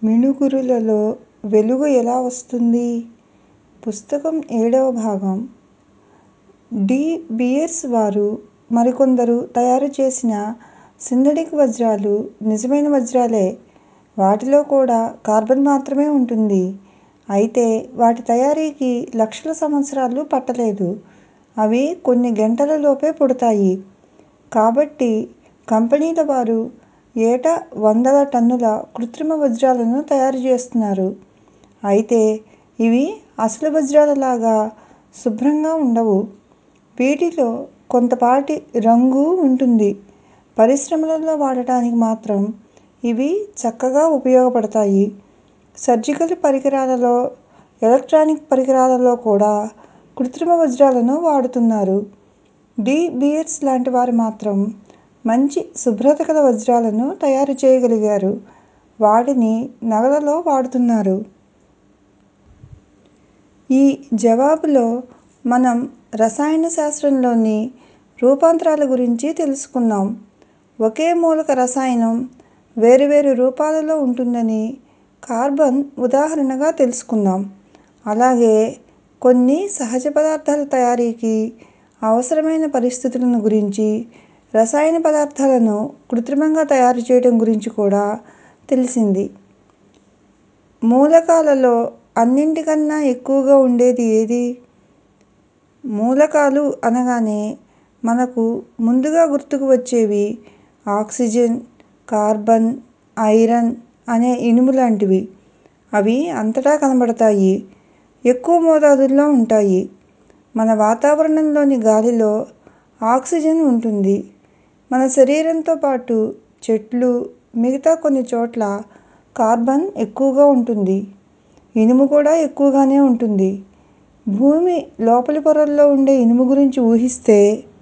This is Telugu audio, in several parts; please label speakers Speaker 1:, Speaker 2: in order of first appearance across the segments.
Speaker 1: మిణుగురులలో వెలుగు ఎలా వస్తుంది? పుస్తకం ఏడవ భాగం డి బీయర్స్ వారు మరికొందరు తయారు చేసిన సింథటిక్ వజ్రాలు నిజమైన వజ్రాలే. వాటిలో కూడా కార్బన్ మాత్రమే ఉంటుంది. అయితే వాటి తయారీకి లక్షల సంవత్సరాలు పట్టలేదు. అవి కొన్ని గంటలలోపే పుడతాయి. కాబట్టి కంపెనీల వారు ఏటా వందల టన్నుల కృత్రిమ వజ్రాలను తయారు చేస్తున్నారు. అయితే ఇవి అసలు వజ్రాల లాగా శుభ్రంగా ఉండవు. వీటిలో కొంతపాటి రంగు ఉంటుంది. పరిశ్రమలలో వాడటానికి మాత్రం ఇవి చక్కగా ఉపయోగపడతాయి. సర్జికల్ పరికరాలలో, ఎలక్ట్రానిక్ పరికరాలలో కూడా కృత్రిమ వజ్రాలను వాడుతున్నారు. డి బీయర్స్ లాంటి వారు మాత్రం మంచి శుభ్రత గల వజ్రాలను తయారు చేయగలిగారు. వాటిని నగలలో వాడుతున్నారు. ఈ జవాబులో మనం రసాయన శాస్త్రంలోని రూపాంతరాల గురించి తెలుసుకుందాం. ఒకే మూలక రసాయనం వేరువేరు రూపాలలో ఉంటుందని కార్బన్ ఉదాహరణగా తెలుసుకుందాం. అలాగే కొన్ని సహజ పదార్థాల తయారీకి అవసరమైన పరిస్థితులను గురించి, రసాయన పదార్థాలను కృత్రిమంగా తయారు చేయడం గురించి కూడా తెలిసింది. మూలకాలలో అన్నింటికన్నా ఎక్కువగా ఉండేది ఏది? మూలకాలు అనగానే మనకు ముందుగా గుర్తుకు వచ్చేవి ఆక్సిజన్, కార్బన్, ఐరన్ అనే ఇనుము లాంటివి. అవి అంతటా కనబడతాయి. ఎక్కువ మోతాదుల్లో ఉంటాయి. మన వాతావరణంలోని గాలిలో ఆక్సిజన్ ఉంటుంది. మన శరీరంతో పాటు చెట్లు, మిగతా కొన్ని చోట్ల కార్బన్ ఎక్కువగా ఉంటుంది. ఇనుము కూడా ఎక్కువగానే ఉంటుంది. భూమి లోపలి పొరల్లో ఉండే ఇనుము గురించి ఊహిస్తే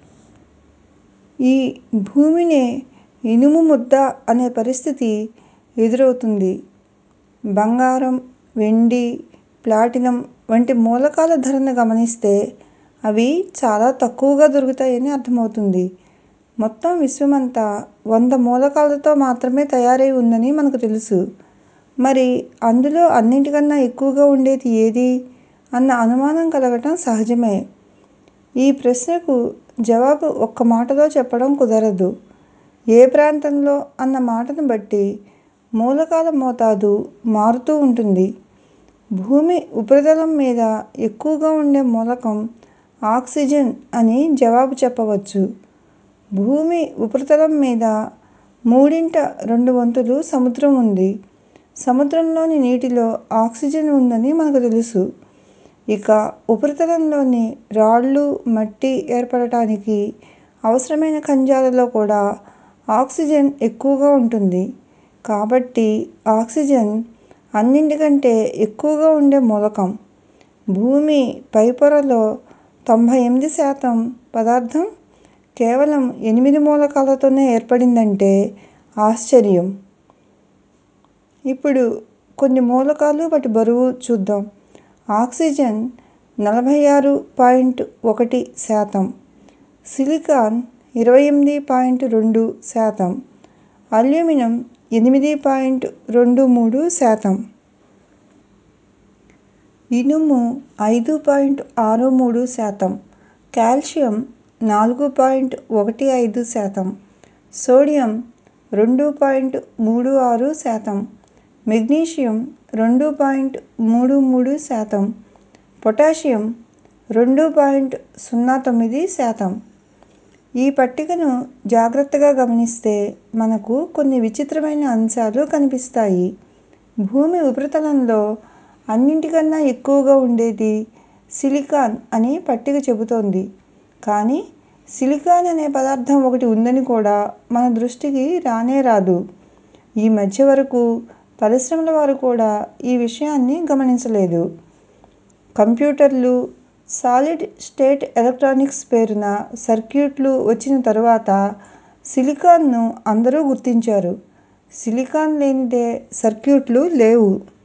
Speaker 1: ఈ భూమినే ఇనుము ముద్ద అనే పరిస్థితి ఎదురవుతుంది. బంగారం, వెండి, ప్లాటినం వంటి మూలకాల ధరను గమనిస్తే అవి చాలా తక్కువగా దొరుకుతాయని అర్థమవుతుంది. మొత్తం విశ్వమంతా వంద మూలకాలతో మాత్రమే తయారై ఉందని మనకు తెలుసు. మరి అందులో అన్నింటికన్నా ఎక్కువగా ఉండేది ఏది అన్న అనుమానం కలగటం సహజమే. ఈ ప్రశ్నకు జవాబు ఒక్క మాటలో చెప్పడం కుదరదు. ఏ ప్రాంతంలో అన్న మాటను బట్టి మూలకాల మోతాదు మారుతూ ఉంటుంది. భూమి ఉపరితలం మీద ఎక్కువగా ఉండే మూలకం ఆక్సిజన్ అని జవాబు చెప్పవచ్చు. భూమి ఉపరితలం మీద మూడింట రెండు వంతులు సముద్రం ఉంది. సముద్రంలోని నీటిలో ఆక్సిజన్ ఉందని మనకు తెలుసు. ఇక ఉపరితలంలోని రాళ్ళు, మట్టి ఏర్పడటానికి అవసరమైన ఖనిజాలలో కూడా ఆక్సిజన్ ఎక్కువగా ఉంటుంది. కాబట్టి ఆక్సిజన్ అన్నింటికంటే ఎక్కువగా ఉండే మూలకం. భూమి పైపొరలో తొంభై ఎనిమిది శాతం పదార్థం కేవలం ఎనిమిది మూలకాలతోనే ఏర్పడిందంటే ఆశ్చర్యం. ఇప్పుడు కొన్ని మూలకాలు వాటి బరువు చూద్దాం. ఆక్సిజన్ నలభై ఆరు పాయింట్ ఒకటి శాతం, సిలికాన్ ఇరవై ఎనిమిది పాయింట్ రెండు శాతం, అల్యూమినం ఎనిమిది పాయింట్ రెండు మూడు శాతం. ఇనుము ఐదు పాయింట్ ఆరు మూడు శాతం, కాల్షియం నాలుగు పాయింట్ ఒకటి ఐదు శాతం, సోడియం రెండు పాయింట్ మూడు ఆరు శాతం, మెగ్నీషియం రెండు పాయింట్ మూడు మూడు శాతం, పొటాషియం రెండు పాయింట్ సున్నా తొమ్మిది శాతం. ఈ పట్టికను జాగ్రత్తగా గమనిస్తే మనకు కొన్ని విచిత్రమైన అంశాలు కనిపిస్తాయి. భూమి ఉపరితలంలో అన్నింటికన్నా ఎక్కువగా ఉండేది సిలికాన్ అని పట్టిక చెబుతోంది. కానీ సిలికాన్ అనే పదార్థం ఒకటి ఉందని కూడా మన దృష్టికి రానే రాదు. ఈ మధ్య వరకు పరిశ్రమల వారు కూడా ఈ విషయాన్ని గమనించలేదు. కంప్యూటర్లు, సాలిడ్ స్టేట్ ఎలక్ట్రానిక్స్ పేరున సర్క్యూట్లు వచ్చిన తరువాత సిలికాన్ ను అందరూ గుర్తించారు. సిలికాన్ లేనిదే సర్క్యూట్లు లేవు.